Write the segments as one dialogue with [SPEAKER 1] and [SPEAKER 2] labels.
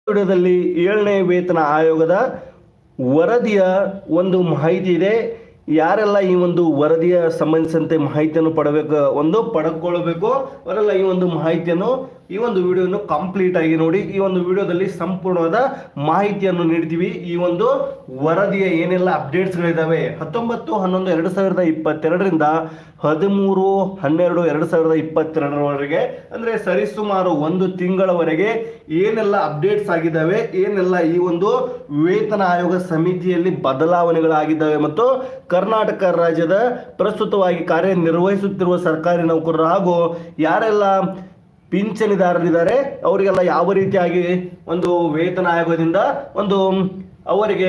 [SPEAKER 1] ವಿಡಿಯೋದಲ್ಲಿ ಏಳನೇ ವೇತನ ಆಯೋಗದ ವರದಿಯ ಒಂದು ಮಾಹಿತಿ ಇದೆ ಯಾರೆಲ್ಲ ಈ ಒಂದು ವರದಿಯ ಸಂಬಂಧಿಸಿದಂತೆ ಮಾಹಿತಿಯನ್ನು ಪಡಬೇಕು ಒಂದು ಪಡೆದುಕೊಳ್ಳಬೇಕು ಅವರೆಲ್ಲ ಈ ಒಂದು ಮಾಹಿತಿಯನ್ನು ಈ ಒಂದು ವಿಡಿಯೋನು ಕಂಪ್ಲೀಟ್ ಆಗಿ ನೋಡಿ ಈ ಒಂದು ವಿಡಿಯೋದಲ್ಲಿ ಸಂಪೂರ್ಣವಾದ ಮಾಹಿತಿಯನ್ನು ನೀಡ್ತೀವಿ ಈ ಒಂದು ವರದಿಯ ಏನೆಲ್ಲ ಅಪ್ಡೇಟ್ಸ್ಗಳಿದ್ದಾವೆ ಹತ್ತೊಂಬತ್ತು ಹನ್ನೊಂದು ಎರಡು ಸಾವಿರದ ಇಪ್ಪತ್ತೆರಡರಿಂದ ಹದಿಮೂರು ಹನ್ನೆರಡು ಎರಡು ಸಾವಿರದ ಇಪ್ಪತ್ತೆರಡರವರೆಗೆ ಅಂದ್ರೆ ಸರಿಸುಮಾರು ಒಂದು ತಿಂಗಳವರೆಗೆ ಏನೆಲ್ಲ ಅಪ್ಡೇಟ್ಸ್ ಆಗಿದ್ದಾವೆ ಏನೆಲ್ಲ ಈ ಒಂದು ವೇತನ ಆಯೋಗ ಸಮಿತಿಯಲ್ಲಿ ಬದಲಾವಣೆಗಳಾಗಿದ್ದಾವೆ ಮತ್ತು ಕರ್ನಾಟಕ ರಾಜ್ಯದ ಪ್ರಸ್ತುತವಾಗಿ ಕಾರ್ಯನಿರ್ವಹಿಸುತ್ತಿರುವ ಸರ್ಕಾರಿ ನೌಕರರು ಹಾಗೂ ಯಾರೆಲ್ಲ ಪಿಂಚಣಿದಾರರಿದ್ದಾರೆ ಅವರಿಗೆಲ್ಲ ಯಾವ ರೀತಿಯಾಗಿ ಒಂದು ವೇತನ ಆಯೋಗದಿಂದ ಒಂದು ಅವರಿಗೆ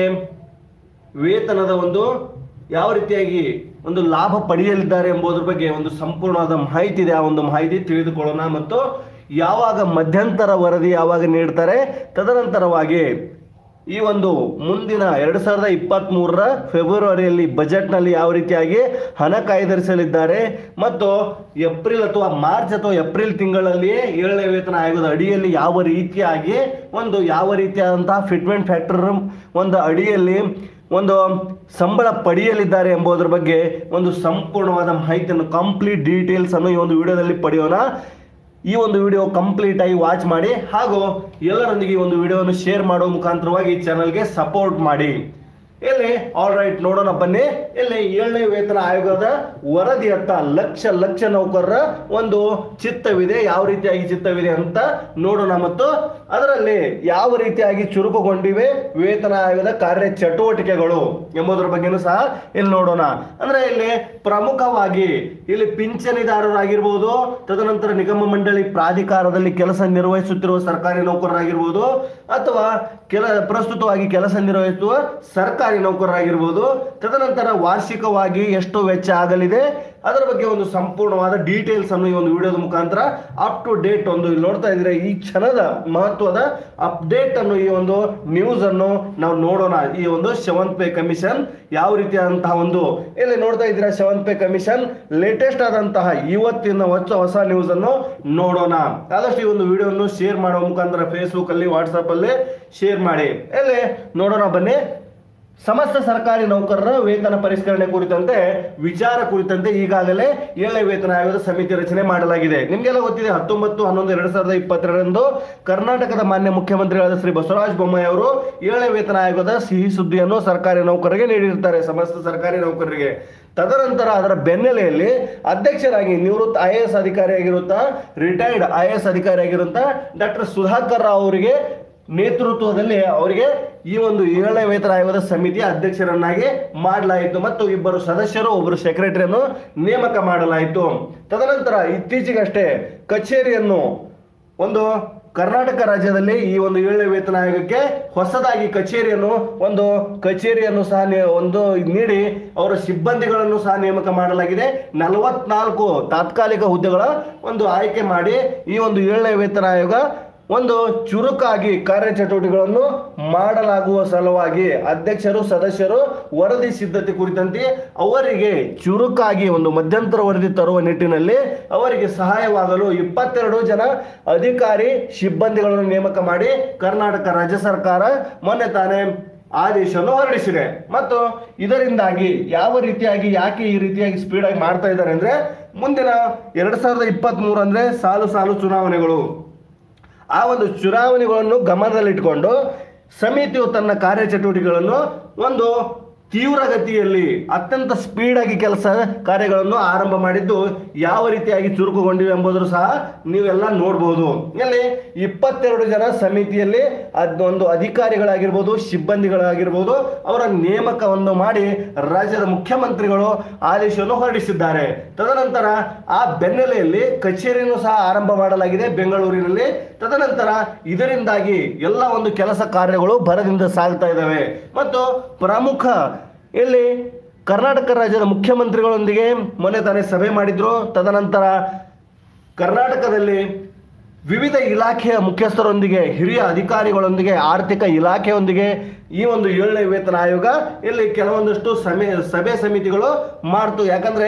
[SPEAKER 1] ವೇತನದ ಒಂದು ಯಾವ ರೀತಿಯಾಗಿ ಒಂದು ಲಾಭ ಪಡೆಯಲಿದ್ದಾರೆ ಎಂಬುದರ ಬಗ್ಗೆ ಒಂದು ಸಂಪೂರ್ಣವಾದ ಮಾಹಿತಿ ಇದೆ ಆ ಒಂದು ಮಾಹಿತಿ ತಿಳಿದುಕೊಳ್ಳೋಣ ಮತ್ತು ಯಾವಾಗ ಮಧ್ಯಂತರ ವರದಿ ಯಾವಾಗ ನೀಡ್ತಾರೆ ತದನಂತರವಾಗಿ ಈ ಒಂದು ಮುಂದಿನ ಎರಡು ಸಾವಿರದ ಇಪ್ಪತ್ತ್ ಮೂರರ ಫೆಬ್ರವರಿಯಲ್ಲಿ ಬಜೆಟ್ನಲ್ಲಿ ಯಾವ ರೀತಿಯಾಗಿ ಹಣ ಕಾಯ್ದಿರಿಸಲಿದ್ದಾರೆ ಮತ್ತು ಏಪ್ರಿಲ್ ಅಥವಾ ಮಾರ್ಚ್ ಅಥವಾ ಏಪ್ರಿಲ್ ತಿಂಗಳಲ್ಲಿ ಏಳನೇ ವೇತನ ಆಯೋಗದ ಅಡಿಯಲ್ಲಿ ಯಾವ ರೀತಿಯಾಗಿ ಒಂದು ಯಾವ ರೀತಿಯಾದಂತಹ ಫಿಟ್ಮೆಂಟ್ ಫ್ಯಾಕ್ಟರ್ ಒಂದು ಅಡಿಯಲ್ಲಿ ಒಂದು ಸಂಬಳ ಪಡೆಯಲಿದ್ದಾರೆ ಎಂಬುದರ ಬಗ್ಗೆ ಒಂದು ಸಂಪೂರ್ಣವಾದ ಮಾಹಿತಿಯನ್ನು ಕಂಪ್ಲೀಟ್ ಡೀಟೇಲ್ಸ್ ಅನ್ನು ಈ ಒಂದು ವಿಡಿಯೋದಲ್ಲಿ ಪಡೆಯೋಣ ಈ ಒಂದು ವಿಡಿಯೋ ಕಂಪ್ಲೀಟ್ ಆಗಿ ವಾಚ್ ಮಾಡಿ ಹಾಗೂ ಎಲ್ಲರೊಂದಿಗೆ ಈ ಒಂದು ವಿಡಿಯೋವನ್ನು ಶೇರ್ ಮಾಡುವ ಮುಖಾಂತರವಾಗಿ ಈ ಚಾನಲ್ಗೆ ಸಪೋರ್ಟ್ ಮಾಡಿ ಇಲ್ಲಿ ಆಲ್ ರೈಟ್ ನೋಡೋಣ ಬನ್ನಿ ಇಲ್ಲಿ ಏಳನೇ ವೇತನ ಆಯೋಗದ ವರದಿಯತ್ತ ಲಕ್ಷ ಲಕ್ಷ ನೌಕರರ ಒಂದು ಚಿತ್ತವಿದೆ ಯಾವ ರೀತಿಯಾಗಿ ಚಿತ್ತವಿದೆ ಅಂತ ನೋಡೋಣ ಮತ್ತು ಅದರಲ್ಲಿ ಯಾವ ರೀತಿಯಾಗಿ ಚುರುಕುಗೊಂಡಿವೆ ವೇತನ ಆಯೋಗದ ಕಾರ್ಯ ಚಟುವಟಿಕೆಗಳು ಎಂಬುದರ ಬಗ್ಗೆನೂ ಸಹ ಇಲ್ಲಿ ನೋಡೋಣ ಅಂದ್ರೆ ಇಲ್ಲಿ ಪ್ರಮುಖವಾಗಿ ಇಲ್ಲಿ ಪಿಂಚಣಿದಾರರಾಗಿರ್ಬೋದು ತದನಂತರ ನಿಗಮ ಮಂಡಳಿ ಪ್ರಾಧಿಕಾರದಲ್ಲಿ ಕೆಲಸ ನಿರ್ವಹಿಸುತ್ತಿರುವ ಸರ್ಕಾರಿ ನೌಕರರಾಗಿರ್ಬೋದು ಅಥವಾ ಕೆಲ ಪ್ರಸ್ತುತವಾಗಿ ಕೆಲಸ ನಿರ್ವಹಿಸುವ ಸರ್ಕಾರಿ ನೌಕರರಾಗಿರ್ಬೋದು ತದನಂತರ ವಾರ್ಷಿಕವಾಗಿ ಎಷ್ಟು ವೆಚ್ಚ ಆಗಲಿದೆ ಅದರ ಬಗ್ಗೆ ಒಂದು ಸಂಪೂರ್ಣವಾದ ಡೀಟೇಲ್ಸ್ ಅನ್ನು ಈ ಒಂದು ವಿಡಿಯೋದ ಮುಖಾಂತರ ಅಪ್ ಟು ಡೇಟ್ ಒಂದು ಇಲ್ಲಿ ನೋಡ್ತಾ ಇದ್ರೆ ಈ ಕ್ಷಣದ ಮಹತ್ವದ ಅಪ್ಡೇಟ್ ಅನ್ನು ಈ ಒಂದು ನ್ಯೂಸ್ ಅನ್ನು ನಾವು ನೋಡೋಣ ಈ ಒಂದು ಸೆವೆಂತ್ ಪೇ ಕಮಿಷನ್ ಯಾವ ರೀತಿಯಾದಂತಹ ಒಂದು ಇಲ್ಲಿ ನೋಡ್ತಾ ಇದ್ದೀರಾ ಸೆವೆಂತ್ ಪೇ ಕಮಿಷನ್ ಲೇಟೆಸ್ಟ್ ಆದಂತಹ ಇವತ್ತಿನ ಹೊಸ ಹೊಸ ನ್ಯೂಸ್ ಅನ್ನು ನೋಡೋಣ ಆದಷ್ಟು ಈ ಒಂದು ವಿಡಿಯೋವನ್ನು ಶೇರ್ ಮಾಡುವ ಮುಖಾಂತರ ಫೇಸ್ಬುಕ್ ಅಲ್ಲಿ ವಾಟ್ಸ್ಆಪ್ ಅಲ್ಲಿ ಶೇರ್ ಮಾಡಿ ಇಲ್ಲಿ ನೋಡೋಣ ಬನ್ನಿ ಸಮಸ್ತ ಸರ್ಕಾರಿ ನೌಕರರ ವೇತನ ಪರಿಷ್ಕರಣೆ ಕುರಿತಂತೆ ವಿಚಾರ ಕುರಿತಂತೆ ಈಗಾಗಲೇ ಏಳನೇ ವೇತನ ಆಯೋಗದ ಸಮಿತಿ ರಚನೆ ಮಾಡಲಾಗಿದೆ ನಿಮ್ಗೆಲ್ಲ ಗೊತ್ತಿದೆ ಹತ್ತೊಂಬತ್ತು ಹನ್ನೊಂದು ಎರಡ್ ಸಾವಿರದ ಇಪ್ಪತ್ತೆರಡರಂದು ಕರ್ನಾಟಕದ ಮಾನ್ಯ ಮುಖ್ಯಮಂತ್ರಿಗಳಾದ ಶ್ರೀ ಬಸವರಾಜ ಬೊಮ್ಮಾಯಿ ಅವರು ಏಳನೇ ವೇತನ ಆಯೋಗದ ಸಿಹಿ ಸುದ್ದಿಯನ್ನು ಸರ್ಕಾರಿ ನೌಕರರಿಗೆ ನೀಡಿರ್ತಾರೆ ಸಮಸ್ತ ಸರ್ಕಾರಿ ನೌಕರರಿಗೆ ತದನಂತರ ಅದರ ಬೆನ್ನೆಲೆಯಲ್ಲಿ ಅಧ್ಯಕ್ಷರಾಗಿ ನಿವೃತ್ತ ಐ ಎ ಎಸ್ ಅಧಿಕಾರಿಯಾಗಿರುತ್ತಾ ರಿಟೈರ್ಡ್ ಐ ಎ ಎಸ್ ಅಧಿಕಾರಿಯಾಗಿರುತ್ತಾ ಡಾಕ್ಟರ್ ಸುಧಾಕರ್ ರಾವ್ ಅವರಿಗೆ ನೇತೃತ್ವದಲ್ಲಿ ಅವರಿಗೆ ಈ ಒಂದು ಏಳನೇ ವೇತನ ಆಯೋಗದ ಸಮಿತಿಯ ಅಧ್ಯಕ್ಷರನ್ನಾಗಿ ಮಾಡಲಾಯಿತು ಮತ್ತು ಇಬ್ಬರು ಸದಸ್ಯರು ಒಬ್ಬರು ಸೆಕ್ರೆಟರಿಯನ್ನು ನೇಮಕ ಮಾಡಲಾಯಿತು ತದನಂತರ ಇತ್ತೀಚೆಗಷ್ಟೇ ಕಚೇರಿಯನ್ನು ಒಂದು ಕರ್ನಾಟಕ ರಾಜ್ಯದಲ್ಲಿ ಈ ಒಂದು ಏಳನೇ ವೇತನ ಆಯೋಗಕ್ಕೆ ಹೊಸದಾಗಿ ಕಚೇರಿಯನ್ನು ಒಂದು ಕಚೇರಿಯನ್ನು ಸಹ ನೇ- ಒಂದು ನೀಡಿ ಅವರ ಸಿಬ್ಬಂದಿಗಳನ್ನು ಸಹ ನೇಮಕ ಮಾಡಲಾಗಿದೆ ನಲವತ್ನಾಲ್ಕು ತಾತ್ಕಾಲಿಕ ಹುದ್ದೆಗಳ ಒಂದು ಆಯ್ಕೆ ಮಾಡಿ ಈ ಒಂದು ಏಳನೇ ವೇತನ ಆಯೋಗ ಒಂದು ಚುರುಕಾಗಿ ಕಾರ್ಯಚಟುವಟಿಕೆಗಳನ್ನು ಮಾಡಲಾಗುವ ಸಲುವಾಗಿ ಅಧ್ಯಕ್ಷರು ಸದಸ್ಯರು ವರದಿ ಸಿದ್ಧತೆ ಕುರಿತಂತೆ ಅವರಿಗೆ ಚುರುಕಾಗಿ ಒಂದು ಮಧ್ಯಂತರ ವರದಿ ತರುವ ನಿಟ್ಟಿನಲ್ಲಿ ಅವರಿಗೆ ಸಹಾಯವಾಗಲು ಇಪ್ಪತ್ತೆರಡು ಜನ ಅಧಿಕಾರಿ ಸಿಬ್ಬಂದಿಗಳನ್ನು ನೇಮಕ ಮಾಡಿ ಕರ್ನಾಟಕ ರಾಜ್ಯ ಸರ್ಕಾರ ಮೊನ್ನೆ ತಾನೇ ಆದೇಶವನ್ನು ಹೊರಡಿಸಿದೆ ಮತ್ತು ಇದರಿಂದಾಗಿ ಯಾವ ರೀತಿಯಾಗಿ ಯಾಕೆ ಈ ರೀತಿಯಾಗಿ ಸ್ಪೀಡ್ ಆಗಿ ಮಾಡ್ತಾ ಇದ್ದಾರೆ ಅಂದ್ರೆ ಮುಂದಿನ ಎರಡ್ ಸಾವಿರದ ಇಪ್ಪತ್ತ್ ಮೂರು ಅಂದ್ರೆ ಸಾಲು ಸಾಲು ಚುನಾವಣೆಗಳು ಆ ಒಂದು ಚುನಾವಣೆಗಳನ್ನು ಗಮನದಲ್ಲಿಟ್ಟುಕೊಂಡು ಸಮಿತಿಯು ತನ್ನ ಕಾರ್ಯಚಟುವಟಿಕೆಗಳನ್ನು ಒಂದು ತೀವ್ರಗತಿಯಲ್ಲಿ ಅತ್ಯಂತ ಸ್ಪೀಡ್ ಆಗಿ ಕೆಲಸ ಕಾರ್ಯಗಳನ್ನು ಆರಂಭ ಮಾಡಿದ್ದು ಯಾವ ರೀತಿಯಾಗಿ ಚುರುಕುಗೊಂಡಿವೆ ಎಂಬುದನ್ನು ಸಹ ನೀವೆಲ್ಲ ನೋಡಬಹುದು ಇಲ್ಲಿ ಇಪ್ಪತ್ತೆರಡು ಜನ ಸಮಿತಿಯಲ್ಲಿ ಅದ್ ಒಂದು ಅಧಿಕಾರಿಗಳಾಗಿರ್ಬೋದು ಸಿಬ್ಬಂದಿಗಳಾಗಿರ್ಬೋದು ಅವರ ನೇಮಕವನ್ನು ಮಾಡಿ ರಾಜ್ಯದ ಮುಖ್ಯಮಂತ್ರಿಗಳು ಆದೇಶವನ್ನು ಹೊರಡಿಸಿದ್ದಾರೆ ತದನಂತರ ಆ ಬೆನ್ನೆಲೆಯಲ್ಲಿ ಕಚೇರಿಯನ್ನು ಸಹ ಆರಂಭ ಮಾಡಲಾಗಿದೆ ಬೆಂಗಳೂರಿನಲ್ಲಿ ತದನಂತರ ಇದರಿಂದಾಗಿ ಎಲ್ಲ ಒಂದು ಕೆಲಸ ಕಾರ್ಯಗಳು ಭರದಿಂದ ಸಾಗ್ತಾ ಇದ್ದಾವೆ ಮತ್ತು ಪ್ರಮುಖ ಇಲ್ಲಿ ಕರ್ನಾಟಕ ರಾಜ್ಯದ ಮುಖ್ಯಮಂತ್ರಿಗಳೊಂದಿಗೆ ಮೊನ್ನೆ ತಾನೇ ಸಭೆ ಮಾಡಿದ್ರು ತದನಂತರ ಕರ್ನಾಟಕದಲ್ಲಿ ವಿವಿಧ ಇಲಾಖೆಯ ಮುಖ್ಯಸ್ಥರೊಂದಿಗೆ ಹಿರಿಯ ಅಧಿಕಾರಿಗಳೊಂದಿಗೆ ಆರ್ಥಿಕ ಇಲಾಖೆಯೊಂದಿಗೆ ಈ ಒಂದು ಏಳನೇ ವೇತನ ಆಯೋಗ ಇಲ್ಲಿ ಕೆಲವೊಂದಷ್ಟು ಸಮೆ ಸಭೆ ಸಮಿತಿಗಳು ಮಾಡ್ತು ಯಾಕಂದ್ರೆ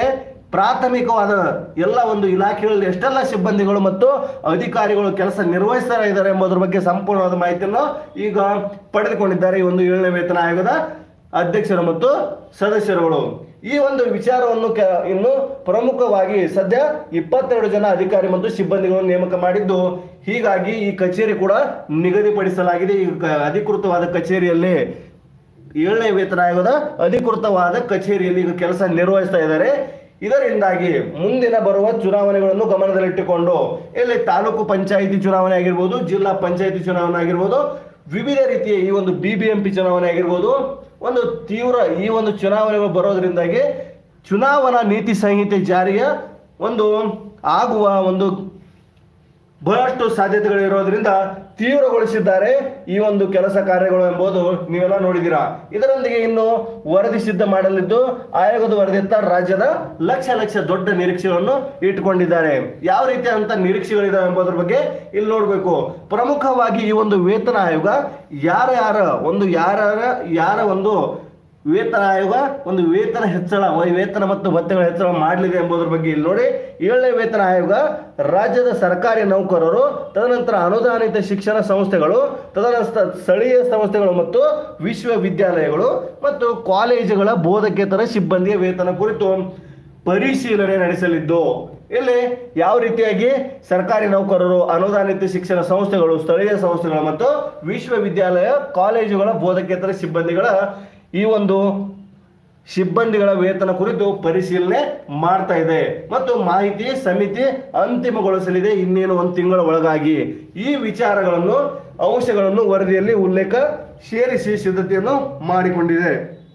[SPEAKER 1] ಪ್ರಾಥಮಿಕವಾದ ಎಲ್ಲ ಒಂದು ಇಲಾಖೆಗಳಲ್ಲಿ ಎಷ್ಟೆಲ್ಲ ಸಿಬ್ಬಂದಿಗಳು ಮತ್ತು ಅಧಿಕಾರಿಗಳು ಕೆಲಸ ನಿರ್ವಹಿಸ್ತಾ ಇದ್ದಾರೆ ಎಂಬುದರ ಬಗ್ಗೆ ಸಂಪೂರ್ಣವಾದ ಮಾಹಿತಿಯನ್ನು ಈಗ ಪಡೆದುಕೊಂಡಿದ್ದಾರೆ ಈ ಒಂದು ಏಳನೇ ವೇತನ ಆಯೋಗದ ಅಧ್ಯಕ್ಷರು ಮತ್ತು ಸದಸ್ಯರುಗಳು ಈ ಒಂದು ವಿಚಾರವನ್ನು ಕೆ- ಇನ್ನು ಪ್ರಮುಖವಾಗಿ ಸದ್ಯ ಇಪ್ಪತ್ತೆರಡು ಜನ ಅಧಿಕಾರಿ ಮತ್ತು ಸಿಬ್ಬಂದಿಗಳನ್ನು ನೇಮಕ ಮಾಡಿದ್ದು ಹೀಗಾಗಿ ಈ ಕಚೇರಿ ಕೂಡ ನಿಗದಿಪಡಿಸಲಾಗಿದೆ ಈ ಕ- ಅಧಿಕೃತವಾದ ಕಚೇರಿಯಲ್ಲಿ ಏಳನೇ ವೇತನ ಆಯೋಗದ ಅಧಿಕೃತವಾದ ಕಚೇರಿಯಲ್ಲಿ ಈಗ ಕೆಲಸ ನಿರ್ವಹಿಸ್ತಾ ಇದ್ದಾರೆ ಇದರಿಂದಾಗಿ ಮುಂದಿನ ಬರುವ ಚುನಾವಣೆಗಳನ್ನು ಗಮನದಲ್ಲಿಟ್ಟುಕೊಂಡು ಇಲ್ಲಿ ತಾಲೂಕು ಪಂಚಾಯಿತಿ ಚುನಾವಣೆ ಆಗಿರ್ಬೋದು ಜಿಲ್ಲಾ ಪಂಚಾಯಿತಿ ಚುನಾವಣೆ ಆಗಿರ್ಬೋದು ವಿವಿಧ ರೀತಿಯ ಈ ಒಂದು ಬಿಬಿಎಂಪಿ ಚುನಾವಣೆ ಆಗಿರ್ಬೋದು ಒಂದು ತೀವ್ರ ಈ ಒಂದು ಚುನಾವಣೆಗಳು ಬರೋದ್ರಿಂದಾಗಿ ಚುನಾವಣಾ ನೀತಿ ಸಂಹಿತೆ ಜಾರಿಯ ಒಂದು ಆಗುವ ಒಂದು ಬಹಳಷ್ಟು ಸಾಧ್ಯತೆಗಳಿರೋದ್ರಿಂದ ತೀವ್ರಗೊಳಿಸಿದ್ದಾರೆ ಈ ಒಂದು ಕೆಲಸ ಕಾರ್ಯಗಳು ಎಂಬುದು ನೀವೆಲ್ಲ ನೋಡಿದ್ದೀರಾ ಇದರೊಂದಿಗೆ ಇನ್ನು ವರದಿ ಸಿದ್ಧ ಮಾಡಲಿದ್ದು ಆಯೋಗದ ವರದಿಯತ್ತ ರಾಜ್ಯದ ಲಕ್ಷ ಲಕ್ಷ ದೊಡ್ಡ ನಿರೀಕ್ಷೆಗಳನ್ನು ಇಟ್ಟುಕೊಂಡಿದ್ದಾರೆ ಯಾವ ರೀತಿಯಾದಂತ ನಿರೀಕ್ಷೆಗಳಿದಾವೆ ಎಂಬುದರ ಬಗ್ಗೆ ಇಲ್ಲಿ ನೋಡಬೇಕು ಪ್ರಮುಖವಾಗಿ ಈ ಒಂದು ವೇತನ ಆಯೋಗ ಯಾರ ಯಾರ ಒಂದು ಯಾರ ಯಾರ ಒಂದು ವೇತನ ಆಯೋಗ ಒಂದು ವೇತನ ಹೆಚ್ಚಳ ವ- ವೇತನ ಮತ್ತು ಭತ್ಯೆಗಳ ಹೆಚ್ಚಳ ಮಾಡಲಿದೆ ಎಂಬುದರ ಬಗ್ಗೆ ಇಲ್ಲಿ ನೋಡಿ ಏಳನೇ ವೇತನ ಆಯೋಗ ರಾಜ್ಯದ ಸರ್ಕಾರಿ ನೌಕರರು ತದನಂತರ ಅನುದಾನಿತ ಶಿಕ್ಷಣ ಸಂಸ್ಥೆಗಳು ತದನಂತರ ಸ್ಥಳೀಯ ಸಂಸ್ಥೆಗಳು ಮತ್ತು ವಿಶ್ವವಿದ್ಯಾಲಯಗಳು ಮತ್ತು ಕಾಲೇಜುಗಳ ಬೋಧಕೇತರ ಸಿಬ್ಬಂದಿಯ ವೇತನ ಕುರಿತು ಪರಿಶೀಲನೆ ನಡೆಸಲಿದ್ದು ಇಲ್ಲಿ ಯಾವ ರೀತಿಯಾಗಿ ಸರ್ಕಾರಿ ನೌಕರರು ಅನುದಾನಿತ ಶಿಕ್ಷಣ ಸಂಸ್ಥೆಗಳು ಸ್ಥಳೀಯ ಸಂಸ್ಥೆಗಳು ಮತ್ತು ವಿಶ್ವವಿದ್ಯಾಲಯ ಕಾಲೇಜುಗಳ ಬೋಧಕೇತರ ಸಿಬ್ಬಂದಿಗಳ ಈ ಒಂದು ಸಿಬ್ಬಂದಿಗಳ ವೇತನ ಕುರಿತು ಪರಿಶೀಲನೆ ಮಾಡ್ತಾ ಇದೆ ಮತ್ತು ಮಾಹಿತಿ ಸಮಿತಿ ಅಂತಿಮಗೊಳಿಸಲಿದೆ ಇನ್ನೇನು ಒಂದು ತಿಂಗಳ ಒಳಗಾಗಿ ಈ ವಿಚಾರಗಳನ್ನು ಅಂಶಗಳನ್ನು ವರದಿಯಲ್ಲಿ ಉಲ್ಲೇಖ ಸೇರಿಸಿ ಸಿದ್ಧತೆಯನ್ನು ಮಾಡಿಕೊಂಡಿದೆ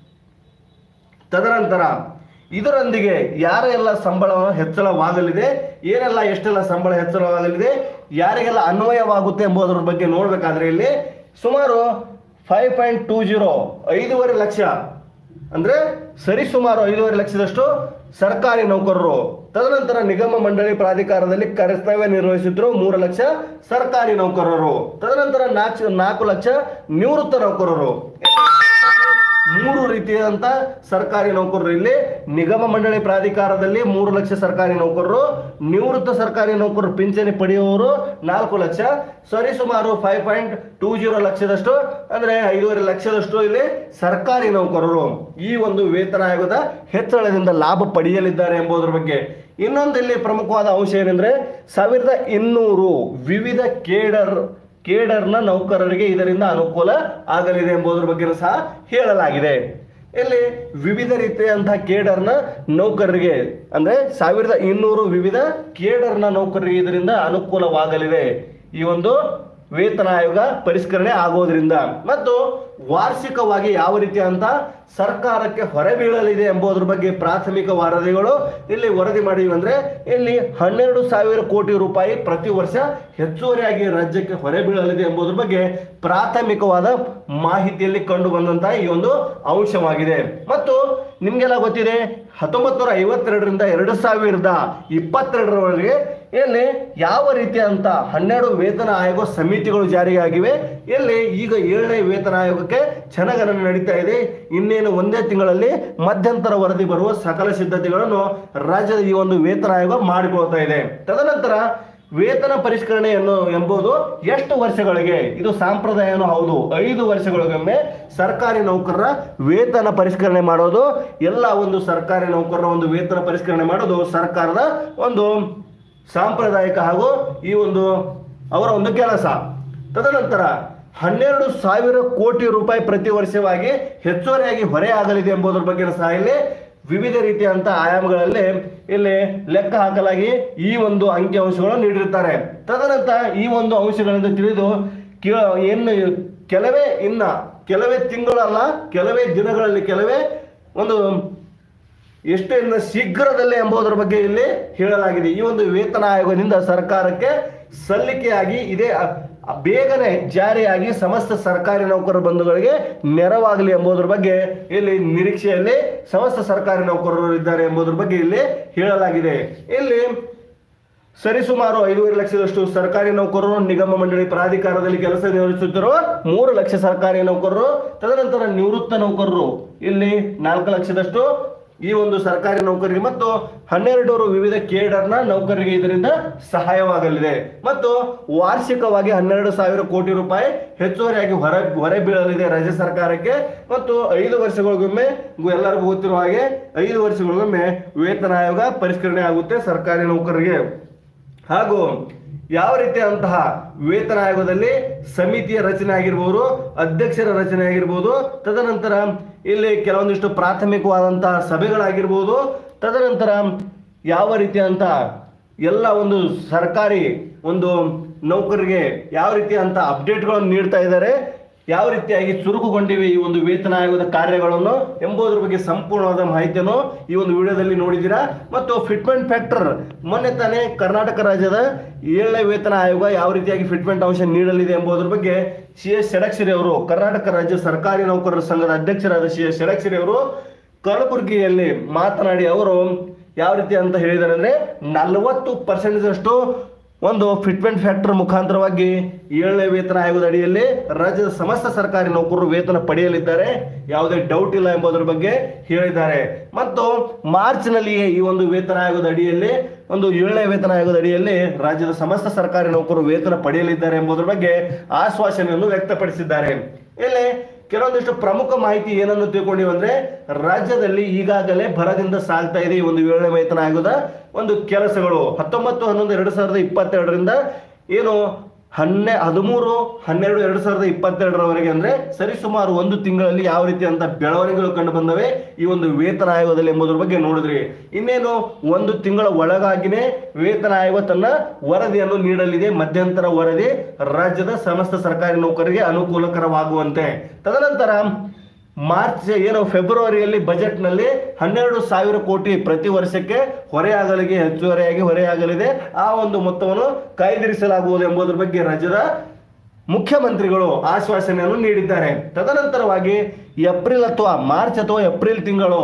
[SPEAKER 1] ತದನಂತರ ಇದರೊಂದಿಗೆ ಯಾರೆಲ್ಲ ಸಂಬಳ ಹೆಚ್ಚಳವಾಗಲಿದೆ ಏನೆಲ್ಲ ಎಷ್ಟೆಲ್ಲ ಸಂಬಳ ಹೆಚ್ಚಳವಾಗಲಿದೆ ಯಾರಿಗೆಲ್ಲ ಅನ್ವಯವಾಗುತ್ತೆ ಎಂಬುದರ ಬಗ್ಗೆ ನೋಡಬೇಕಾದ್ರೆ ಇಲ್ಲಿ ಸುಮಾರು ಫೈವ್ ಪಾಯಿಂಟ್ ಟೂ ಜೀರೋ ಐದೂವರೆ ಲಕ್ಷ ಅಂದ್ರೆ ಸರಿಸುಮಾರು ಐದೂವರೆ ಲಕ್ಷದಷ್ಟು ಸರ್ಕಾರಿ ನೌಕರರು ತದನಂತರ ನಿಗಮ ಮಂಡಳಿ ಪ್ರಾಧಿಕಾರದಲ್ಲಿ ಕರ್ತವ್ಯ ನಿರ್ವಹಿಸುತ್ತಿರುವ ಮೂರು ಲಕ್ಷ ಸರ್ಕಾರಿ ನೌಕರರು ತದನಂತರ ನಾಲ್ಕು ನಾಲ್ಕು ಲಕ್ಷ ನಿವೃತ್ತ ನೌಕರರು ಮೂರು ರೀತಿಯಾದಂತ ಸರ್ಕಾರಿ ನೌಕರರು ಇಲ್ಲಿ ನಿಗಮ ಮಂಡಳಿ ಪ್ರಾಧಿಕಾರದಲ್ಲಿ ಮೂರು ಲಕ್ಷ ಸರ್ಕಾರಿ ನೌಕರರು ನಿವೃತ್ತ ಸರ್ಕಾರಿ ನೌಕರರು ಪಿಂಚಣಿ ಪಡೆಯುವವರು ನಾಲ್ಕು ಲಕ್ಷ ಸರಿಸುಮಾರು ಫೈವ್ ಪಾಯಿಂಟ್ ಟೂ ಜೀರೋ ಲಕ್ಷದಷ್ಟು ಅಂದ್ರೆ ಐದೂವರೆ ಲಕ್ಷದಷ್ಟು ಇಲ್ಲಿ ಸರ್ಕಾರಿ ನೌಕರರು ಈ ಒಂದು ವೇತನ ಆಯೋಗದ ಹೆಚ್ಚಳದಿಂದ ಲಾಭ ಪಡೆಯಲಿದ್ದಾರೆ ಎಂಬುದರ ಬಗ್ಗೆ ಇನ್ನೊಂದು ಇಲ್ಲಿ ಪ್ರಮುಖವಾದ ಅಂಶ ಏನಂದ್ರೆ ಸಾವಿರದ ಇನ್ನೂರು ವಿವಿಧ ಕೇಡರ್ ಕೇಡರ್ನ ನೌಕರರಿಗೆ ಇದರಿಂದ ಅನುಕೂಲ ಆಗಲಿದೆ ಎಂಬುದರ ಬಗ್ಗೆ ಸಹ ಹೇಳಲಾಗಿದೆ ಇಲ್ಲಿ ವಿವಿಧ ರೀತಿಯಂತಹ ಕೇಡರ್ನ ನೌಕರರಿಗೆ ಅಂದ್ರೆ ಸಾವಿರದ ಇನ್ನೂರು ವಿವಿಧ ಕೇಡರ್ನ ನೌಕರರಿಗೆ ಇದರಿಂದ ಅನುಕೂಲವಾಗಲಿದೆ ಈ ಒಂದು ವೇತನ ಆಯೋಗ ಪರಿಷ್ಕರಣೆ ಆಗೋದ್ರಿಂದ ಮತ್ತು ವಾರ್ಷಿಕವಾಗಿ ಯಾವ ರೀತಿಯಂತ ಸರ್ಕಾರಕ್ಕೆ ಹೊರೆ ಬೀಳಲಿದೆ ಎಂಬುದರ ಬಗ್ಗೆ ಪ್ರಾಥಮಿಕ ವರದಿಗಳು ಇಲ್ಲಿ ವರದಿ ಮಾಡಿವಿ ಅಂದ್ರೆ ಇಲ್ಲಿ ಹನ್ನೆರಡು ಸಾವಿರ ಕೋಟಿ ರೂಪಾಯಿ ಪ್ರತಿ ವರ್ಷ ಹೆಚ್ಚುವರಿಯಾಗಿ ರಾಜ್ಯಕ್ಕೆ ಹೊರೆ ಬೀಳಲಿದೆ ಎಂಬುದರ ಬಗ್ಗೆ ಪ್ರಾಥಮಿಕವಾದ ಮಾಹಿತಿಯಲ್ಲಿ ಕಂಡು ಬಂದಂತಹ ಈ ಒಂದು ಅಂಶವಾಗಿದೆ ಮತ್ತು ನಿಮ್ಗೆಲ್ಲ ಗೊತ್ತಿದೆ ಹತ್ತೊಂಬತ್ತು ನೂರ ಐವತ್ತೆರಡರಿಂದ ಎರಡು ಸಾವಿರದ ಇಪ್ಪತ್ತೆರಡರವರೆಗೆ ಇಲ್ಲಿ ಯಾವ ರೀತಿಯಂತ ಹನ್ನೆರಡು ವೇತನ ಆಯೋಗ ಸಮಿತಿಗಳು ಜಾರಿಗೆ ಆಗಿವೆ ಇಲ್ಲಿ ಈಗ ಏಳನೇ ವೇತನ ಆಯೋಗಕ್ಕೆ ಕ್ಷಣಗಣನೆ ನಡೀತಾ ಇದೆ ಇನ್ನೇನು ಒಂದೇ ತಿಂಗಳಲ್ಲಿ ಮಧ್ಯಂತರ ವರದಿ ಬರುವ ಸಕಲ ಸಿದ್ಧತೆಗಳನ್ನು ರಾಜ್ಯದ ಈ ಒಂದು ವೇತನ ಆಯೋಗ ಮಾಡಿಕೊಳ್ತಾ ಇದೆ ತದನಂತರ ವೇತನ ಪರಿಷ್ಕರಣೆಯನ್ನು ಎಂಬುದು ಎಷ್ಟು ವರ್ಷಗಳಿಗೆ ಇದು ಸಾಂಪ್ರದಾಯನೂ ಹೌದು ಐದು ವರ್ಷಗಳಿಗೊಮ್ಮೆ ಸರ್ಕಾರಿ ನೌಕರರ ವೇತನ ಪರಿಷ್ಕರಣೆ ಮಾಡೋದು ಎಲ್ಲ ಒಂದು ಸರ್ಕಾರಿ ನೌಕರರ ಒಂದು ವೇತನ ಪರಿಷ್ಕರಣೆ ಮಾಡೋದು ಸರ್ಕಾರದ ಒಂದು ಸಾಂಪ್ರದಾಯಿಕ ಹಾಗೂ ಈ ಒಂದು ಅವರ ಒಂದು ಕೆಲಸ ತದನಂತರ ಹನ್ನೆರಡು ಸಾವಿರ ಕೋಟಿ ರೂಪಾಯಿ ಪ್ರತಿ ವರ್ಷವಾಗಿ ಹೆಚ್ಚುವರಿಯಾಗಿ ಹೊರೆ ಆಗಲಿದೆ ಎಂಬುದರ ಬಗ್ಗೆ ಸಹ ಇಲ್ಲಿ ವಿವಿಧ ರೀತಿಯಂತ ಆಯಾಮಗಳಲ್ಲಿ ಇಲ್ಲಿ ಲೆಕ್ಕ ಹಾಕಲಾಗಿ ಈ ಒಂದು ಅಂಕಿಅಂಶಗಳನ್ನು ನೀಡಿರ್ತಾರೆ ತದನಂತರ ಈ ಒಂದು ಅಂಶಗಳಿಂದ ತಿಳಿದು ಕೆ- ಏನು ಕೆಲವೇ ಇನ್ನ ಕೆಲವೇ ತಿಂಗಳಲ್ಲ ಕೆಲವೇ ದಿನಗಳಲ್ಲಿ ಕೆಲವೇ ಒಂದು ಎಷ್ಟು ಇನ್ನು ಶೀಘ್ರದಲ್ಲೇ ಎಂಬುದರ ಬಗ್ಗೆ ಇಲ್ಲಿ ಹೇಳಲಾಗಿದೆ ಈ ಒಂದು ವೇತನ ಆಯೋಗದಿಂದ ಸರ್ಕಾರಕ್ಕೆ ಸಲ್ಲಿಕೆಯಾಗಿ ಇದೇ ಅ- ಅ- ಬೇಗನೆ ಜಾರಿಯಾಗಿ ಸಮಸ್ತ ಸರ್ಕಾರಿ ನೌಕರ ಬಂಧುಗಳಿಗೆ ನೆರವಾಗಲಿ ಎಂಬುದರ ಬಗ್ಗೆ ಇಲ್ಲಿ ನಿರೀಕ್ಷೆಯಲ್ಲಿ ಸಮಸ್ತ ಸರ್ಕಾರಿ ನೌಕರರು ಇದ್ದಾರೆ ಎಂಬುದರ ಬಗ್ಗೆ ಇಲ್ಲಿ ಹೇಳಲಾಗಿದೆ ಇಲ್ಲಿ ಸರಿಸುಮಾರು ಐದೂವರೆ ಲಕ್ಷದಷ್ಟು ಸರ್ಕಾರಿ ನೌಕರರು ನಿಗಮ ಮಂಡಳಿ ಪ್ರಾಧಿಕಾರದಲ್ಲಿ ಕೆಲಸ ನಿರ್ವಹಿಸುತ್ತಿರುವ ಮೂರು ಲಕ್ಷ ಸರ್ಕಾರಿ ನೌಕರರು ತದನಂತರ ನಿವೃತ್ತ ನೌಕರರು ಇಲ್ಲಿ ನಾಲ್ಕು ಲಕ್ಷದಷ್ಟು ಈ ಒಂದು ಸರ್ಕಾರಿ ನೌಕರರಿಗೆ ಮತ್ತು ಹನ್ನೆರಡು ವಿವಿಧ ಕೇಡರ್ನ ನೌಕರರಿಗೆ ಇದರಿಂದ ಸಹಾಯವಾಗಲಿದೆ ಮತ್ತು ವಾರ್ಷಿಕವಾಗಿ ಹನ್ನೆರಡು ಸಾವಿರ ಕೋಟಿ ರೂಪಾಯಿ ಹೆಚ್ಚುವರಿಯಾಗಿ ಹೊರ ಹೊರೆ ಬೀಳಲಿದೆ ರಾಜ್ಯ ಸರ್ಕಾರಕ್ಕೆ ಮತ್ತು ಐದು ವರ್ಷಗಳಿಗೊಮ್ಮೆ ಗು- ಎಲ್ಲರಿಗೂ ಗೊತ್ತಿರುವ ಹಾಗೆ ಐದು ವರ್ಷಗಳಿಗೊಮ್ಮೆ ವೇತನ ಆಯೋಗ ಪರಿಷ್ಕರಣೆ ಆಗುತ್ತೆ ಸರ್ಕಾರಿ ನೌಕರರಿಗೆ ಹಾಗೂ ಯಾವ ರೀತಿಯಾದಂತಹ ವೇತನ ಆಯೋಗದಲ್ಲಿ ಸಮಿತಿಯ ರಚನೆ ಆಗಿರ್ಬೋದು ಅಧ್ಯಕ್ಷರ ರಚನೆ ಆಗಿರ್ಬೋದು ತದನಂತರ ಇಲ್ಲಿ ಕೆಲವೊಂದಿಷ್ಟು ಪ್ರಾಥಮಿಕವಾದಂತಹ ಸಭೆಗಳಾಗಿರ್ಬೋದು ತದನಂತರ ಯಾವ ರೀತಿಯಂತ ಎಲ್ಲ ಒಂದು ಸರ್ಕಾರಿ ಒಂದು ನೌಕರರಿಗೆ ಯಾವ ರೀತಿಯಂತ ಅಪ್ಡೇಟ್ಗಳನ್ನು ನೀಡ್ತಾ ಇದ್ದಾರೆ ಯಾವ ರೀತಿಯಾಗಿ ಚುರುಕುಗೊಂಡಿವೆ ಈ ಒಂದು ವೇತನ ಆಯೋಗದ ಕಾರ್ಯಗಳನ್ನು ಎಂಬುದರ ಬಗ್ಗೆ ಸಂಪೂರ್ಣವಾದ ಮಾಹಿತಿಯನ್ನು ಈ ಒಂದು ವಿಡಿಯೋದಲ್ಲಿ ನೋಡಿದ್ದೀರಾ ಮತ್ತು ಫಿಟ್ಮೆಂಟ್ ಫ್ಯಾಕ್ಟರ್ ಮೊನ್ನೆ ತಾನೇ ಕರ್ನಾಟಕ ರಾಜ್ಯದ ಏಳನೇ ವೇತನ ಆಯೋಗ ಯಾವ ರೀತಿಯಾಗಿ ಫಿಟ್ಮೆಂಟ್ ಅಂಶ ನೀಡಲಿದೆ ಎಂಬುದರ ಬಗ್ಗೆ ಸಿ ಎಸ್ ಷಡಕ್ಷರಿ ಅವರು ಕರ್ನಾಟಕ ರಾಜ್ಯ ಸರ್ಕಾರಿ ನೌಕರರ ಸಂಘದ ಅಧ್ಯಕ್ಷರಾದ ಸಿ ಎಸ್ ಷಡಕ್ಷರಿ ಅವರು ಕಲಬುರಗಿಯಲ್ಲಿ ಮಾತನಾಡಿ ಅವರು ಯಾವ ರೀತಿ ಅಂತ ಹೇಳಿದ್ದಾರೆ ಅಂದ್ರೆ ನಲವತ್ತು ಪರ್ಸೆಂಟೇಜ್ ಅಷ್ಟು ಒಂದು ಫಿಟ್ಮೆಂಟ್ ಫ್ಯಾಕ್ಟರ್ ಮುಖಾಂತರವಾಗಿ ಏಳನೇ ವೇತನ ಆಯೋಗದ ಅಡಿಯಲ್ಲಿ ರಾಜ್ಯದ ಸಮಸ್ತ ಸರ್ಕಾರಿ ನೌಕರರು ವೇತನ ಪಡೆಯಲಿದ್ದಾರೆ ಯಾವುದೇ ಡೌಟ್ ಇಲ್ಲ ಎಂಬುದರ ಬಗ್ಗೆ ಹೇಳಿದ್ದಾರೆ ಮತ್ತು ಮಾರ್ಚ್ನಲ್ಲಿಯೇ ಈ ಒಂದು ವೇತನ ಆಯೋಗದ ಅಡಿಯಲ್ಲಿ ಒಂದು ಏಳನೇ ವೇತನ ಆಯೋಗದ ಅಡಿಯಲ್ಲಿ ರಾಜ್ಯದ ಸಮಸ್ತ ಸರ್ಕಾರಿ ನೌಕರರು ವೇತನ ಪಡೆಯಲಿದ್ದಾರೆ ಎಂಬುದರ ಬಗ್ಗೆ ಆಶ್ವಾಸನೆಯನ್ನು ವ್ಯಕ್ತಪಡಿಸಿದ್ದಾರೆ ಇಲ್ಲಿ ಕೆಲವೊಂದಿಷ್ಟು ಪ್ರಮುಖ ಮಾಹಿತಿ ಏನನ್ನು ತಿಳ್ಕೊಂಡಿವಿ ಅಂದ್ರೆ ರಾಜ್ಯದಲ್ಲಿ ಈಗಾಗಲೇ ಭರದಿಂದ ಸಾಗ್ತಾ ಇದೆ ಈ ಒಂದು ಏಳನೇ ವೇತನ ಆಯೋಗದ ಒಂದು ಕೆಲಸಗಳು ಹತ್ತೊಂಬತ್ತು ಹನ್ನೊಂದು ಎರಡು ಸಾವಿರದ ಇಪ್ಪತ್ತೆರಡರಿಂದ ಏನು ಹನ್ನೆ ಹದಿಮೂರು ಹನ್ನೆರಡು ಎರಡು ಸಾವಿರದ ಇಪ್ಪತ್ತೆರಡರವರೆಗೆ ಅಂದ್ರೆ ಸರಿಸುಮಾರು ಒಂದು ತಿಂಗಳಲ್ಲಿ ಯಾವ ರೀತಿ ಅಂತ ಬೆಳವಣಿಗೆಗಳು ಕಂಡು ಬಂದವೆ ಈ ಒಂದು ವೇತನ ಆಯೋಗದಲ್ಲಿ ಎಂಬುದರ ಬಗ್ಗೆ ನೋಡಿದ್ರಿ ಇನ್ನೇನು ಒಂದು ತಿಂಗಳ ಒಳಗಾಗಿನೇ ವೇತನ ಆಯೋಗ ತನ್ನ ವರದಿಯನ್ನು ನೀಡಲಿದೆ ಮಧ್ಯಂತರ ವರದಿ ರಾಜ್ಯದ ಸಮಸ್ತ ಸರ್ಕಾರಿ ನೌಕರರಿಗೆ ಅನುಕೂಲಕರವಾಗುವಂತೆ ತದನಂತರ ಮಾರ್ಚ್ ಏನು ಫೆಬ್ರವರಿಯಲ್ಲಿ ಬಜೆಟ್ನಲ್ಲಿ ಹನ್ನೆರಡು ಸಾವಿರ ಕೋಟಿ ಪ್ರತಿ ವರ್ಷಕ್ಕೆ ಹೊರೆಯಾಗಲಿಗೆ ಹೆಚ್ಚುವರಿಯಾಗಿ ಹೊರೆಯಾಗಲಿದೆ ಆ ಒಂದು ಮೊತ್ತವನ್ನು ಕಾಯ್ದಿರಿಸಲಾಗುವುದು ಎಂಬುದರ ಬಗ್ಗೆ ರಾಜ್ಯದ ಮುಖ್ಯಮಂತ್ರಿಗಳು ಆಶ್ವಾಸನೆಯನ್ನು ನೀಡಿದ್ದಾರೆ ತದನಂತರವಾಗಿ ಏಪ್ರಿಲ್ ಅಥವಾ ಮಾರ್ಚ್ ಅಥವಾ ಏಪ್ರಿಲ್ ತಿಂಗಳು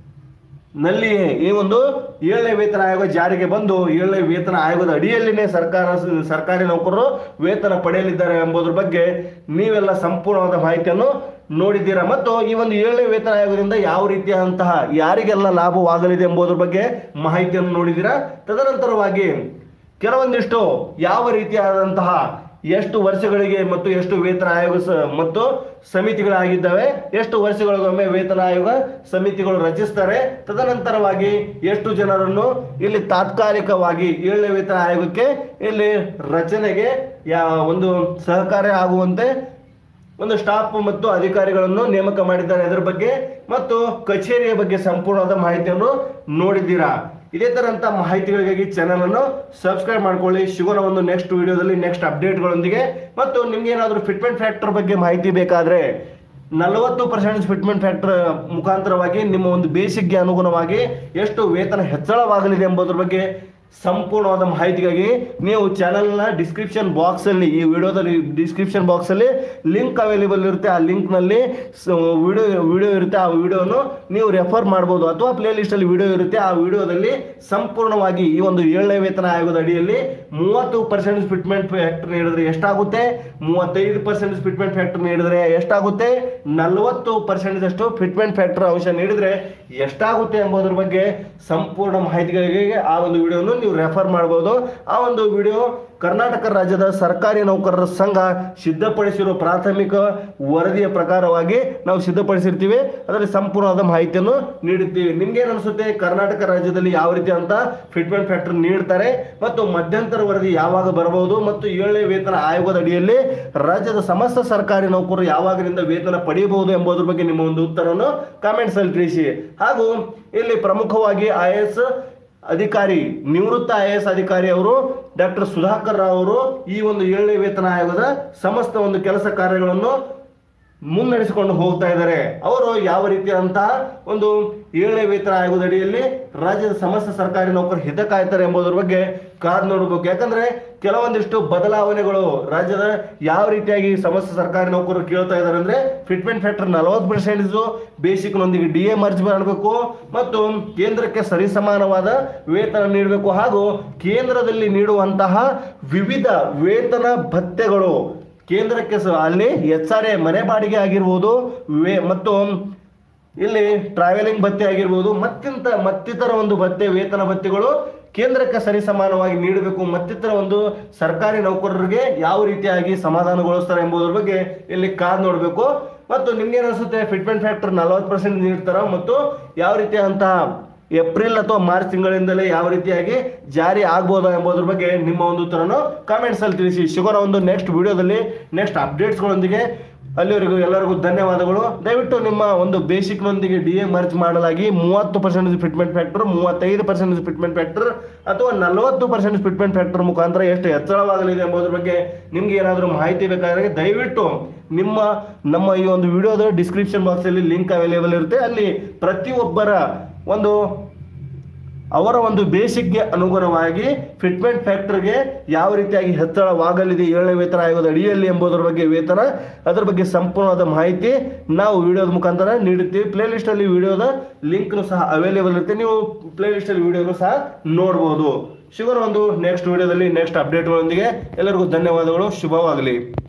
[SPEAKER 1] ನಲ್ಲಿ ಈ ಒಂದು ಏಳನೇ ವೇತನ ಆಯೋಗ ಜಾರಿಗೆ ಬಂದು ಏಳನೇ ವೇತನ ಆಯೋಗದ ಅಡಿಯಲ್ಲಿನೇ ಸರ್ಕಾರ ಸರ್ಕಾರಿ ನೌಕರರು ವೇತನ ಪಡೆಯಲಿದ್ದಾರೆ ಎಂಬುದರ ಬಗ್ಗೆ ನೀವೆಲ್ಲ ಸಂಪೂರ್ಣವಾದ ಮಾಹಿತಿಯನ್ನು ನೋಡಿದ್ದೀರಾ ಮತ್ತು ಈ ಒಂದು ಏಳನೇ ವೇತನ ಆಯೋಗದಿಂದ ಯಾವ ರೀತಿಯಾದಂತಹ ಯಾರಿಗೆಲ್ಲ ಲಾಭವಾಗಲಿದೆ ಎಂಬುದರ ಬಗ್ಗೆ ಮಾಹಿತಿಯನ್ನು ನೋಡಿದ್ದೀರಾ ತದನಂತರವಾಗಿ ಕೆಲವೊಂದಿಷ್ಟು ಯಾವ ರೀತಿಯಾದಂತಹ ಎಷ್ಟು ವರ್ಷಗಳಿಗೆ ಮತ್ತು ಎಷ್ಟು ವೇತನ ಆಯೋಗ ಸ- ಮತ್ತು ಸಮಿತಿಗಳಾಗಿದ್ದಾವೆ ಎಷ್ಟು ವರ್ಷಗಳಿಗೊಮ್ಮೆ ವೇತನ ಆಯೋಗ ಸಮಿತಿಗಳು ರಚಿಸ್ತಾರೆ ತದನಂತರವಾಗಿ ಎಷ್ಟು ಜನರನ್ನು ಇಲ್ಲಿ ತಾತ್ಕಾಲಿಕವಾಗಿ ಏಳನೇ ವೇತನ ಆಯೋಗಕ್ಕೆ ಇಲ್ಲಿ ರಚನೆಗೆ ಯಾ ಒಂದು ಸಹಕಾರ ಆಗುವಂತೆ ಒಂದು ಸ್ಟಾಫ್ ಮತ್ತು ಅಧಿಕಾರಿಗಳನ್ನು ನೇಮಕ ಮಾಡಿದ್ದಾರೆ ಅದರ ಬಗ್ಗೆ ಮತ್ತು ಕಚೇರಿಯ ಬಗ್ಗೆ ಸಂಪೂರ್ಣವಾದ ಮಾಹಿತಿಯನ್ನು ನೋಡಿದ್ದೀರಾ ಇದೇ ತರಂತ ಮಾಹಿತಿಗಳಿಗಾಗಿ ಚಾನಲ್ ಅನ್ನು ಸಬ್ಸ್ಕ್ರೈಬ್ ಮಾಡ್ಕೊಳ್ಳಿ ಸಿಗೋಣ ಒಂದು ನೆಕ್ಸ್ಟ್ ವಿಡಿಯೋದಲ್ಲಿ ನೆಕ್ಸ್ಟ್ ಅಪ್ಡೇಟ್ಗಳೊಂದಿಗೆ ಮತ್ತು ನಿಮ್ಗೆ ಏನಾದರೂ ಫಿಟ್ಮೆಂಟ್ ಫ್ಯಾಕ್ಟರ್ ಬಗ್ಗೆ ಮಾಹಿತಿ ಬೇಕಾದ್ರೆ ನಲವತ್ತು ಪರ್ಸೆಂಟ್ ಫಿಟ್ಮೆಂಟ್ ಫ್ಯಾಕ್ಟರ್ ಮುಖಾಂತರವಾಗಿ ನಿಮ್ಮ ಒಂದು ಬೇಸಿಕ್ಗೆ ಅನುಗುಣವಾಗಿ ಎಷ್ಟು ವೇತನ ಹೆಚ್ಚಳವಾಗಲಿದೆ ಎಂಬುದರ ಬಗ್ಗೆ ಸಂಪೂರ್ಣವಾದ ಮಾಹಿತಿಗಾಗಿ ನೀವು ಚಾನಲ್ನ ಡಿಸ್ಕ್ರಿಪ್ಷನ್ ಬಾಕ್ಸಲ್ಲಿ ಈ ವಿಡಿಯೋದಲ್ಲಿ ಡಿಸ್ಕ್ರಿಪ್ಷನ್ ಬಾಕ್ಸಲ್ಲಿ ಲಿಂಕ್ ಅವೈಲೇಬಲ್ ಇರುತ್ತೆ ಆ ಲಿಂಕ್ನಲ್ಲಿ ವಿಡಿಯೋ ವಿಡಿಯೋ ಇರುತ್ತೆ ಆ ವಿಡಿಯೋನು ನೀವು ರೆಫರ್ ಮಾಡ್ಬೋದು ಅಥವಾ ಪ್ಲೇ ಲಿಸ್ಟಲ್ಲಿ ವಿಡಿಯೋ ಇರುತ್ತೆ ಆ ವಿಡಿಯೋದಲ್ಲಿ ಸಂಪೂರ್ಣವಾಗಿ ಈ ಒಂದು ಏಳನೇ ವೇತನ ಆಯೋಗದ ಅಡಿಯಲ್ಲಿ ಮೂವತ್ತು ಪರ್ಸೆಂಟ್ ಫಿಟ್ಮೆಂಟ್ ಫ್ಯಾಕ್ಟರ್ ನೀಡಿದ್ರೆ ಎಷ್ಟಾಗುತ್ತೆ ಮೂವತ್ತೈದು ಪರ್ಸೆಂಟ್ ಫಿಟ್ಮೆಂಟ್ ಫ್ಯಾಕ್ಟರ್ ನೀಡಿದ್ರೆ ಎಷ್ಟಾಗುತ್ತೆ ನಲವತ್ತು ಪರ್ಸೆಂಟ್ ಅಷ್ಟು ಫಿಟ್ಮೆಂಟ್ ಫ್ಯಾಕ್ಟರ್ ಅಂಶ ನೀಡಿದ್ರೆ ಎಷ್ಟಾಗುತ್ತೆ ಎಂಬುದರ ಬಗ್ಗೆ ಸಂಪೂರ್ಣ ಮಾಹಿತಿಗಳಿಗೆ ಆ ಒಂದು ವಿಡಿಯೋನು ನೀವು ರೆಫರ್ ಮಾಡಬಹುದು ಆ ಒಂದು ವಿಡಿಯೋ ಕರ್ನಾಟಕ ರಾಜ್ಯದ ಸರ್ಕಾರಿ ನೌಕರರ ಸಂಘ ಸಿದ್ಧಪಡಿಸಿರುವ ಪ್ರಾಥಮಿಕ ವರದಿಯ ಪ್ರಕಾರವಾಗಿ ನಾವು ಸಿದ್ಧಪಡಿಸಿರ್ತೀವಿ ಅದರಲ್ಲಿ ಸಂಪೂರ್ಣವಾದ ಮಾಹಿತಿಯನ್ನು ನೀಡುತ್ತೀವಿ ನಿಮ್ಗೆ ಏನ್ ಅನ್ಸುತ್ತೆ ಕರ್ನಾಟಕ ರಾಜ್ಯದಲ್ಲಿ ಯಾವ ರೀತಿ ಅಂತ ಫಿಟ್ಮೆಂಟ್ ಫ್ಯಾಕ್ಟರ್ ನೀಡ್ತಾರೆ ಮತ್ತು ಮಧ್ಯಂತರ ವರದಿ ಯಾವಾಗ ಬರಬಹುದು ಮತ್ತು ಏಳನೇ ವೇತನ ಆಯೋಗದ ಅಡಿಯಲ್ಲಿ ರಾಜ್ಯದ ಸಮಸ್ತ ಸರ್ಕಾರಿ ನೌಕರರು ಯಾವಾಗಿನಿಂದ ವೇತನ ಪಡೆಯಬಹುದು ಎಂಬುದರ ಬಗ್ಗೆ ನಿಮ್ಮ ಒಂದು ಉತ್ತರವನ್ನು ಕಾಮೆಂಟ್ಸ್ ಅಲ್ಲಿ ತಿಳಿಸಿ ಹಾಗೂ ಇಲ್ಲಿ ಪ್ರಮುಖವಾಗಿ ಐ ಎಸ್ ಅಧಿಕಾರಿ ನಿವೃತ್ತ ಐ ಎಸ್ ಅಧಿಕಾರಿ ಅವರು ಡಾಕ್ಟರ್ ಸುಧಾಕರ್ ರಾವ್ ಅವರು ಈ ಒಂದು ಏಳನೇ ವೇತನ ಆಯೋಗದ ಸಮಸ್ತ ಒಂದು ಕೆಲಸ ಕಾರ್ಯಗಳನ್ನು ಮುನ್ನಡೆಸಿಕೊಂಡು ಹೋಗ್ತಾ ಇದ್ದಾರೆ ಅವರು ಯಾವ ರೀತಿಯಾದಂತಹ ಒಂದು ಏಳನೇ ವೇತನ ಆಯೋಗದ ಅಡಿಯಲ್ಲಿ ರಾಜ್ಯದ ಸಮಸ್ತ ಸರ್ಕಾರಿ ನೌಕರರು ಹಿತ ಕಾಯ್ತಾರೆ ಎಂಬುದರ ಬಗ್ಗೆ ಕಾದ್ ನೋಡಬೇಕು ಯಾಕಂದ್ರೆ ಕೆಲವೊಂದಿಷ್ಟು ಬದಲಾವಣೆಗಳು ರಾಜ್ಯದ ಯಾವ ರೀತಿಯಾಗಿ ಸಮಸ್ತ ಸರ್ಕಾರಿ ನೌಕರರು ಕೇಳ್ತಾ ಇದ್ದಾರೆ ಅಂದ್ರೆ ಫಿಟ್ಮೆಂಟ್ ಫ್ಯಾಕ್ಟರ್ ನಲವತ್ತು ಪರ್ಸೆಂಟೇಜ್ ಬೇಸಿಕ್ ನೊಂದಿಗೆ ಡಿ ಎ ಮರ್ಜ್ ಮಾಡಬೇಕು ಮತ್ತು ಕೇಂದ್ರಕ್ಕೆ ಸರಿಸಮಾನವಾದ ವೇತನ ನೀಡಬೇಕು ಹಾಗೂ ಕೇಂದ್ರದಲ್ಲಿ ನೀಡುವಂತಹ ವಿವಿಧ ವೇತನ ಭತ್ಯೆಗಳು ಕೇಂದ್ರಕ್ಕೆ ಸ- ಅಲ್ಲಿ ಎಚ್ ಆರ್ ಎ ಮನೆ ಬಾಡಿಗೆ ಆಗಿರ್ಬೋದು ವೇ ಮತ್ತು ಇಲ್ಲಿ ಟ್ರಾವೆಲಿಂಗ್ ಭತ್ಯೆ ಆಗಿರ್ಬೋದು ಮತ್ತಿಂತ ಮತ್ತಿತರ ಒಂದು ಭತ್ಯೆ ವೇತನ ಭತ್ಯೆಗಳು ಕೇಂದ್ರಕ್ಕೆ ಸರಿಸಮಾನವಾಗಿ ನೀಡಬೇಕು ಮತ್ತಿತರ ಒಂದು ಸರ್ಕಾರಿ ನೌಕರರಿಗೆ ಯಾವ ರೀತಿಯಾಗಿ ಸಮಾಧಾನಗೊಳಿಸ್ತಾರೆ ಎಂಬುದರ ಬಗ್ಗೆ ಇಲ್ಲಿ ಕಾದ್ ನೋಡಬೇಕು ಮತ್ತು ನಿಮ್ಗೆ ಅನಿಸುತ್ತೆ ಫಿಟ್ಮೆಂಟ್ ಫ್ಯಾಕ್ಟರ್ ನಲವತ್ತು ಪರ್ಸೆಂಟ್ ನೀಡ್ತಾರ ಮತ್ತು ಯಾವ ರೀತಿಯಾದಂತಹ ಏಪ್ರಿಲ್ ಅಥವಾ ಮಾರ್ಚ್ ತಿಂಗಳಿಂದಲೇ ಯಾವ ರೀತಿಯಾಗಿ ಜಾರಿ ಆಗ್ಬೋದಾ ಎಂಬುದ್ರ ಬಗ್ಗೆ ನಿಮ್ಮ ಒಂದು ತರನು ಕಾಮೆಂಟ್ಸ್ ಅಲ್ಲಿ ತಿಳಿಸಿ ಸಿಗೋಣ ಒಂದು ನೆಕ್ಸ್ಟ್ ವಿಡಿಯೋದಲ್ಲಿ ನೆಕ್ಸ್ಟ್ ಅಪ್ಡೇಟ್ಸ್ಗಳೊಂದಿಗೆ ಅಲ್ಲಿವರೆಗೂ ಎಲ್ಲರಿಗೂ ಧನ್ಯವಾದಗಳು ದಯವಿಟ್ಟು ನಿಮ್ಮ ಒಂದು ಬೇಸಿಕ್ನೊಂದಿಗೆ ಡಿ ಎ ಮರ್ಜ್ ಮಾಡಲಾಗಿ ಮೂವತ್ತು ಪರ್ಸೆಂಟೇಜ್ ಫಿಟ್ಮೆಂಟ್ ಫ್ಯಾಕ್ಟರ್ ಮೂವತ್ತೈದು ಪರ್ಸೆಂಟೇಜ್ ಫಿಟ್ಮೆಂಟ್ ಫ್ಯಾಕ್ಟರ್ ಅಥವಾ ನಲವತ್ತು ಪರ್ಸೆಂಟ್ ಫಿಟ್ಮೆಂಟ್ ಫ್ಯಾಕ್ಟರ್ ಮುಖಾಂತರ ಎಷ್ಟು ಹೆಚ್ಚಳವಾಗಲಿದೆ ಎಂಬುದ್ರ ಬಗ್ಗೆ ನಿಮ್ಗೆ ಏನಾದರೂ ಮಾಹಿತಿ ಬೇಕಾದರೆ ದಯವಿಟ್ಟು ನಿಮ್ಮ ನಮ್ಮ ಈ ಒಂದು ವಿಡಿಯೋದ ಡಿಸ್ಕ್ರಿಪ್ಷನ್ ಬಾಕ್ಸಲ್ಲಿ ಲಿಂಕ್ ಅವೈಲೇಬಲ್ ಇರುತ್ತೆ ಅಲ್ಲಿ ಪ್ರತಿಯೊಬ್ಬರ ಒಂದು ಅವರ ಒಂದು ಬೇಸಿಕ್ಗೆ ಅನುಗುಣವಾಗಿ ಫಿಟ್ಮೆಂಟ್ ಫ್ಯಾಕ್ಟರ್ಗೆ ಯಾವ ರೀತಿಯಾಗಿ ಹೆಚ್ಚಳವಾಗಲಿದೆ ಏಳನೇ ವೇತನ ಆಯೋಗದ ಅಡಿಯಲ್ಲಿ ಎಂಬುದರ ಬಗ್ಗೆ ವೇತನ ಅದರ ಬಗ್ಗೆ ಸಂಪೂರ್ಣವಾದ ಮಾಹಿತಿ ನಾವು ವಿಡಿಯೋದ ಮುಖಾಂತರ ನೀಡುತ್ತೀವಿ ಪ್ಲೇ ಲಿಸ್ಟ್ ಅಲ್ಲಿ ವಿಡಿಯೋದ ಲಿಂಕ್ನು ಸಹ ಅವೈಲೇಬಲ್ ಇರುತ್ತೆ ನೀವು ಪ್ಲೇ ಲಿಸ್ಟ್ ಅಲ್ಲಿ ವಿಡಿಯೋನು ಸಹ ನೋಡಬಹುದು ಶಿವರ ಒಂದು ನೆಕ್ಸ್ಟ್ ವಿಡಿಯೋದಲ್ಲಿ ನೆಕ್ಸ್ಟ್ ಅಪ್ಡೇಟ್ಗಳೊಂದಿಗೆ ಎಲ್ಲರಿಗೂ ಧನ್ಯವಾದಗಳು ಶುಭವಾಗಲಿ